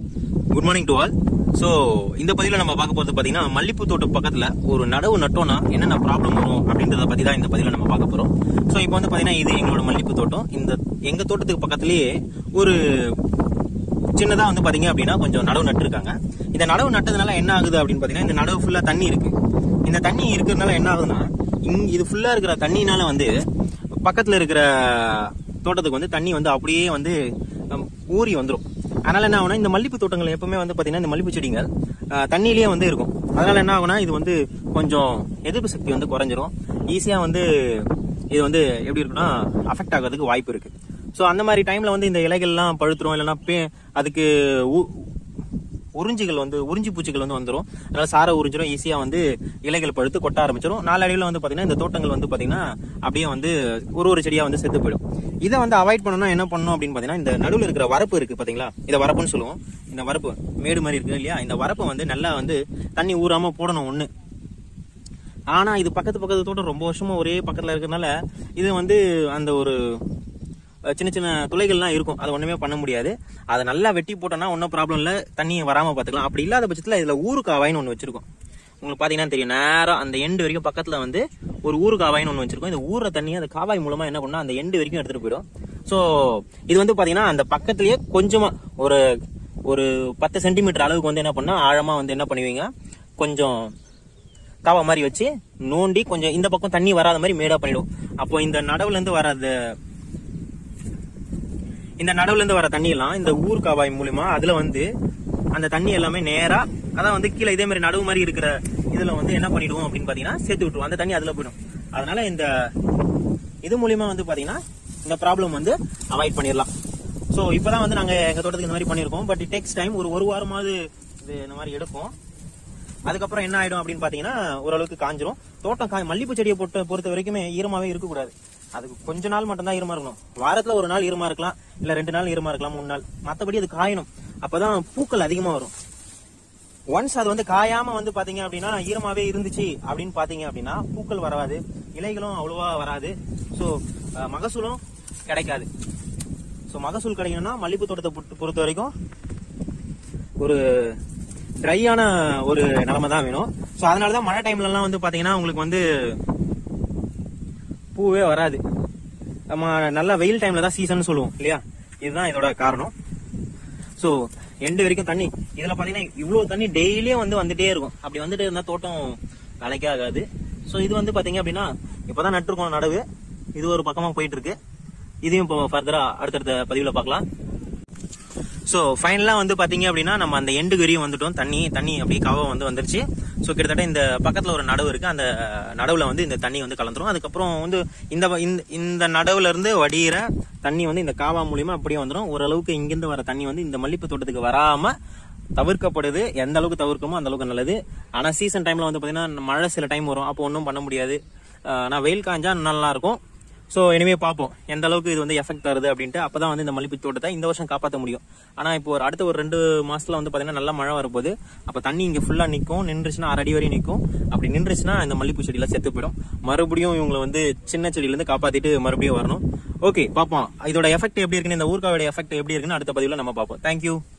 good morning to all so இந்த பதிவில் நம்ம பார்க்க போகிறது பார்த்தீங்கன்னா மல்லிப்பூ தோட்டம் பக்கத்தில் ஒரு நடவு நட்டோம்னா என்னென்ன ப்ராப்ளம் வரும் அப்படின்றத பற்றி தான் இந்த பதிவில் நம்ம பார்க்க போகிறோம் ஸோ இப்போ வந்து பார்த்தீங்கன்னா இது எங்களோட மல்லிப்பூ தோட்டம் இந்த எங்கள் தோட்டத்துக்கு பக்கத்துலேயே ஒரு சின்னதாக வந்து பார்த்தீங்க அப்படின்னா கொஞ்சம் நடவு நட்டுருக்காங்க இந்த நடவு நட்டதுனால என்ன ஆகுது அப்படின்னு பார்த்தீங்கன்னா இந்த நடவு ஃபுல்லாக தண்ணி இருக்கு இந்த தண்ணி இருக்கிறதுனால என்ன ஆகுதுன்னா இங் இது ஃபுல்லாக இருக்கிற தண்ணினால வந்து பக்கத்தில் இருக்கிற தோட்டத்துக்கு வந்து தண்ணி வந்து அப்படியே வந்து ஹம், ஊறி வந்துடும் அதனால என்ன ஆகும்னா இந்த மல்லிப்பூ தோட்டங்கள் எப்பவுமே வந்து பார்த்தீங்கன்னா இந்த மல்லிப்பூ செடிகள் ஆஹ், தண்ணியிலேயே வந்து இருக்கும் அதனால என்ன ஆகும்னா இது வந்து கொஞ்சம் எதிர்ப்பு சக்தி வந்து குறைஞ்சிரும் ஈஸியாக வந்து இது வந்து எப்படி இருக்குன்னா அஃபெக்ட் ஆகிறதுக்கு வாய்ப்பு இருக்கு ஸோ அந்த மாதிரி டைம்ல வந்து இந்த இலைகள்லாம் பழுத்துரும் இல்லைன்னா பே அதுக்கு உ- உறிஞ்சிகள் வந்து உறிஞ்சி பூச்சிகள் வந்து வந்துடும் அதனால சாரை உறிஞ்சிரும் ஈஸியா வந்து இலைகள் பழுத்து கொட்ட ஆரம்பிச்சிடும் நாளடைவில் வந்து பாத்தீங்கன்னா இந்த தோட்டங்கள் வந்து பாத்தீங்கன்னா அப்படியே வந்து ஒரு ஒரு செடியா வந்து செத்து போயிடும் இதை வந்து அவாய்ட் பண்ணணும்னா என்ன பண்ணணும் அப்படின்னு பாத்தீங்கன்னா இந்த நடுவில் இருக்கிற வரப்பு இருக்கு பாத்தீங்களா இதை வரப்புன்னு சொல்லுவோம் இந்த வரப்பு மேடு மாதிரி இருக்கு இல்லையா இந்த வரப்பை வந்து நல்லா வந்து தண்ணி ஊறாம போடணும் ஒண்ணு ஆனா இது பக்கத்து பக்கத்து தோட்டம் ரொம்ப வருஷமா ஒரே பக்கத்துல இருக்கிறதுனால இது வந்து அந்த ஒரு அஹ், சின்ன சின்ன துளைகள்லாம் இருக்கும் அதை ஒண்ணுமே பண்ண முடியாது அதை நல்லா வெட்டி போட்டோம்னா ஒன்றும் ப்ராப்ளம் இல்லை தண்ணியை வராம பார்த்துக்கலாம் அப்படி இல்லாத பட்சத்தில் இதுல ஊறுகாவாயின்னு ஒன்று வச்சிருக்கோம் உங்களுக்கு பாத்தீங்கன்னா தெரியும் நேரா அந்த எண்டு வரைக்கும் பக்கத்துல வந்து ஒரு ஊறுகாவாயின்னு ஒன்று வச்சிருக்கோம் இந்த ஊற தண்ணியை அந்த காவாய் மூலமா என்ன பண்ணா அந்த எண்டு வரைக்கும் எடுத்துட்டு போயிடும் ஸோ இது வந்து பாத்தீங்கன்னா அந்த பக்கத்துலயே கொஞ்சமா ஒரு ஒரு பத்து சென்டிமீட்டர் அளவுக்கு வந்து என்ன பண்ணா ஆழமா வந்து என்ன பண்ணுவீங்க கொஞ்சம் காவா மாதிரி வச்சு நோண்டி கொஞ்சம் இந்த பக்கம் தண்ணி வராத மாதிரி மேடா பண்ணிடும் அப்போ இந்த நடவுல இருந்து வர அந்த இந்த நடுவுல இருந்து வர தண்ணி எல்லாம் இந்த ஊர் காவாய் மூலியமா அதுல வந்து அந்த தண்ணி எல்லாமே நேரா அதான் வந்து கீழே இதே மாதிரி நடுவு மாதிரி இருக்கிற இதுல வந்து என்ன பண்ணிடுவோம் அப்படின்னு பாத்தீங்கன்னா சேர்த்து விட்டுருவோம் அந்த தண்ணி அதுல போயிடும் அதனால இந்த இது மூலியமா வந்து பாத்தீங்கன்னா இந்த ப்ராப்ளம் வந்து அவாய்ட் பண்ணிடலாம் சோ இப்பதான் வந்து நாங்க எங்க தோட்டத்துக்கு இந்த மாதிரி பண்ணிருக்கோம் பட் இட் டேக்ஸ் டைம் ஒரு ஒரு வாரமாவது இது இந்த மாதிரி எடுக்கும் அதுக்கப்புறம் என்ன ஆயிடும் அப்படின்னு பாத்தீங்கன்னா ஓரளவுக்கு காஞ்சிரும் தோட்டம் காய் மல்லிப்பூ செடியை பொறுத்த பொறுத்த வரைக்குமே ஈரமாவே இருக்கக்கூடாது அதுக்கு கொஞ்ச நாள் மட்டும்தான் ஈரமா இருக்கணும் வாரத்துல ஒரு நாள் ஈரமா இருக்கலாம் இல்ல ரெண்டு நாள் ஈரமா இருக்கலாம் மூணு நாள் மத்தபடி அது காயணும் அப்பதான் பூக்கள் அதிகமா வரும் ஒன்ஸ் அது வந்து காயாம வந்து பாத்தீங்க அப்படின்னா ஈரமாவே இருந்துச்சு அப்படின்னு பாத்தீங்க அப்படின்னா பூக்கள் வராது இலைகளும் அவ்வளவா வராது சோ மகசூலும் கிடைக்காது சோ மகசூல் கிடைக்கணும்னா மல்லிப்பூ தோட்டத்தை பொறுத்த- பொறுத்த வரைக்கும் ஒரு ட்ரையான ஒரு நிலைமை தான் வேணும் ஸோ அதனால தான் மழை டைம்ல எல்லாம் வந்து பாத்தீங்கன்னா உங்களுக்கு வந்து பூவே வராது நம்ம நல்லா வெயில் டைம்ல தான் சீசன் சொல்லுவோம் இல்லையா இதுதான் இதோட காரணம் ஸோ எண்டு வரைக்கும் தண்ணி இதுல பாத்தீங்கன்னா இவ்வளவு தண்ணி டெய்லியும் வந்து வந்துட்டே இருக்கும் அப்படி வந்துட்டு இருந்தா தோட்டம் வேலைக்கே ஆகாது ஸோ இது வந்து பாத்தீங்க அப்படின்னா இப்பதான் நட்டுருக்கோம் நடவு இது ஒரு பக்கமா போயிட்டு இருக்கு இதையும் இப்போ ஃபர்தரா அடுத்தடுத்த பதிவுல பார்க்கலாம் ஸோ ஃபைனலாக வந்து பார்த்தீங்க அப்படின்னா நம்ம அந்த எண்டு வரையும் வந்துட்டோம் தண்ணி தண்ணி அப்படியே கவ வந்து வந்துருச்சு ஸோ கிட்டத்தட்ட இந்த பக்கத்தில் ஒரு நடவு இருக்கு அந்த நடவுல வந்து இந்த தண்ணி வந்து கலந்துரும் அதுக்கப்புறம் வந்து இந்த இந்த- இந்த நடவுல இருந்து வடிகிற தண்ணி வந்து இந்த காவா மூலியமா அப்படியே வந்துடும் ஓரளவுக்கு இங்கிருந்து வர தண்ணி வந்து இந்த மல்லிப்பூ தோட்டத்துக்கு வராம தவிர்க்கப்படுது எந்த அளவுக்கு தவிர்க்கமோ அந்த அளவுக்கு நல்லது ஆனா சீசன் டைம்ல வந்து பாத்தீங்கன்னா மழை சில டைம் வரும் அப்போ ஒன்றும் பண்ண முடியாது ஆஹ் ஆனா வெயில் காஞ்சா நல்லா இருக்கும் ஸோ இனிமே பார்ப்போம் எந்த அளவுக்கு இது வந்து எஃபெக்ட் தருது அப்படின்ட்டு அப்பதான் வந்து இந்த மல்லிப்பூ தோட்டத்தை இந்த வருஷம் காப்பாற்ற முடியும் ஆனா இப்போ ஒரு அடுத்த ஒரு ரெண்டு மாசத்துல வந்து பாத்தீங்கன்னா நல்லா மழை வரப்போகுது அப்ப தண்ணி இங்க ஃபுல்லா நிக்கும் நின்றுச்சுன்னா அரை அடி வரையும் நிக்கும் அப்படி நின்றுச்சுன்னா இந்த மல்லிப்பூ செடியெல்லாம் செத்து போயிடும் மறுபடியும் இவங்களை வந்து சின்ன செடியில இருந்து காப்பாத்திட்டு மறுபடியும் வரணும் ஓகே பார்ப்போம் இதோட எஃபெக்ட் எப்படி இருக்குன்னு இந்த ஊர்காவோட எஃபெக்ட் எப்படி இருக்குன்னு அடுத்த பதிவுல நம்ம பார்ப்போம் தேங்க்யூ